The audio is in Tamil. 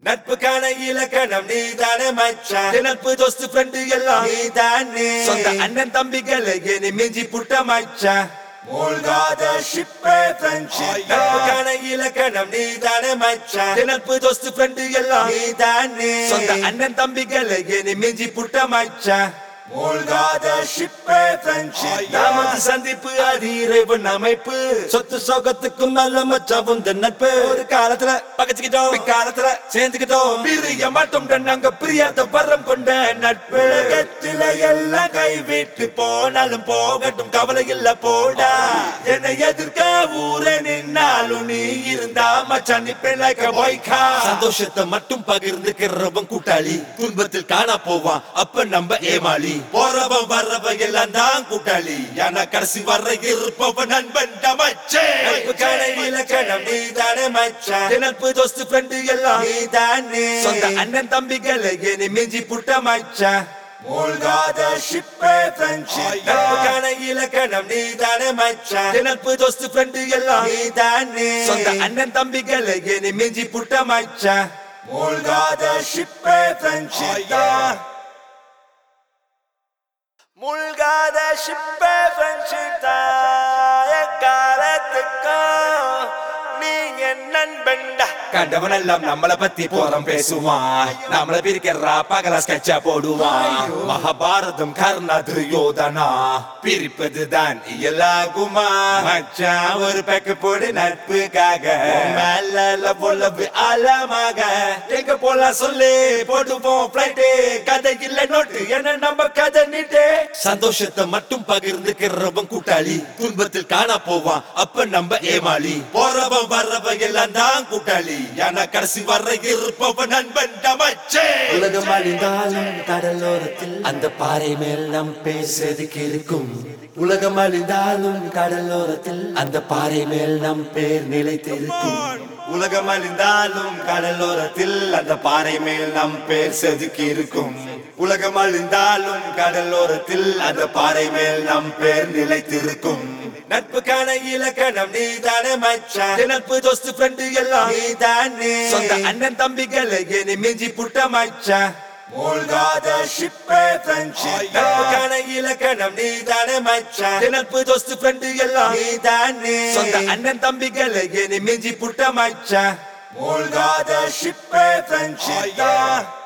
நட்புக்கான இலக்கணம் நீ தானே மச்சான் நட்பு தோஸ்து ஃப்ரெண்டு எல்லாம் நீ தானே சொந்த அண்ணன் தம்பிகளை இனி மிஞ்சி புட்ட மச்சான் மூழ்காத ஷிப்பே ஃப்ரெண்ட்ஷிப் நட்புக்கான இலக்கணம் நீ தானே மச்சான் நட்பு தோஸ்து ஃப்ரெண்டு எல்லாம் நீ தானே சொந்த அண்ணன் தம்பிகளை இனி மிஞ்சி புட்ட மச்சான் மூழ்காத ஷிப்பே ஃப்ரெண்ட்ஷிப் நமது சந்திப்பு அது இறைவன் அமைப்பு சொத்து சோகத்துக்கும் நல்ல மச்சாவும் நட்பு ஒரு காலத்துல பகச்சுக்கிட்டோம் காலத்துல சேர்ந்துக்கிட்டோம் பிரிய மட்டும் நாங்க பிரியாத வரம் கொண்ட நட்பு உலகத்துல எல்லாம் கைவிட்டு போனாலும் போகட்டும் கவலை இல்ல போடா என்னை எதிர்க்க ஊரே நின்னாலும் நீ இருந்தா மச்சான் நிப்பேன் like a boy car. சந்தோஷத்தை மட்டும் பகிர்ந்துக்கிறவன் கூட்டாளி துன்பத்தில் காணா போவான் அப்ப நம்ம ஏமாளி போறவன் வர்றவன் எல்லாம் தான் கூட்டாளி ஆனா கடைசி வர்ற இருப்பவன் நண்பன் மச்சே இலக்கணம் நீ தானே மச்சான் நட்பு தோஸ்து ஃப்ரெண்டு எல்லாம் நீ தானே சொந்த அண்ணன் தம்பிகளை இனி மிஞ்சி புட்ட மச்சான் மூழ்காத ஷிப்பே ஃப்ரெண்ட்ஷிப் நட்புக்கான இலக்கணம் நீ தானே மச்சான் நட்பு தோஸ்து ஃப்ரெண்டு எல்லாம் நீ தானே சொந்த அண்ணன் தம்பிகளை இனி மிஞ்சி புட்ட மச்சான் மூழ்காத ஷிப்பே ஃப்ரெண்ட்ஷிப் மூழ்காத ஷிப்பே ஃப்ரெண்ட்ஷிப் காலத்துக்கும் நீ என் நண்பன்டா கண்டவன் எல்லாம் நம்மள பத்தி போறம் பேசுவான் நம்மள பிரிக்கிறா பகல ஸ்கெட்சா போடுவான் மகாபாரதம் கர்ணா துரியோதனா பிரிப்பது தான் இயலாகுமா மச்சான் ஒரு பேக்கு போடு நட்புக்காக உன் மேல பொல்லவு ஆழமாக எங்க போலாம் சொல்லு போடுவோம் பிளைட்டு கதை இல்ல நோட்டு என்ன நம்ம கதை நீட்டு சந்தோஷத்தை மட்டும் பகிர்ந்துக்கிறவன் கூட்டாளி துன்பத்தில் காணா போவான் அப்ப நம்ம ஏமாளி போறவன் வர்றவன் எல்லாம் தான் கூட்டாளி ஆனா கடைசி வர்ற இருப்பவன் நண்பன் மச்சே உலகம் அழிந்தாலும் கடலோரத்தில் அந்த பாறை மேல் நம் பேசுறதுக்கு இருக்கும் உலகம் அழிந்தாலும் கடலோரத்தில் அந்த பாறை மேல் நம் பேர் நிலைத்திருக்கும் உலகம் அழிந்தாலும் கடலோரத்தில் அந்த பாறை மேல் நம் பேர் செதுக்கி இருக்கும் உலகம் அழிந்தாலும் கடலோரத்தில் அந்த பாறை மேல் நம் பேர் நிலைத்திருக்கும் நட்புக்கான இலக்கணம் நீ தானே மச்சான் நட்பு தோஸ்து ஃப்ரெண்டு எல்லாம் நீ தானே சொந்த அண்ணன் தம்பிகளை இனி மிஞ்சி புட்ட மச்சான் மூழ்காத ஷிப்பே ஃப்ரெண்ட்ஷிப் நட்புக்கான இலக்கணம் நீ தானே மச்சான் நட்பு தோஸ்து ஃப்ரெண்டு எல்லாம் நீ தானே சொந்த அண்ணன் தம்பிகளை இனி மிஞ்சி புட்ட மச்சான் மூழ்காத ஷிப்பே ஃப்ரெண்ட்ஷிப்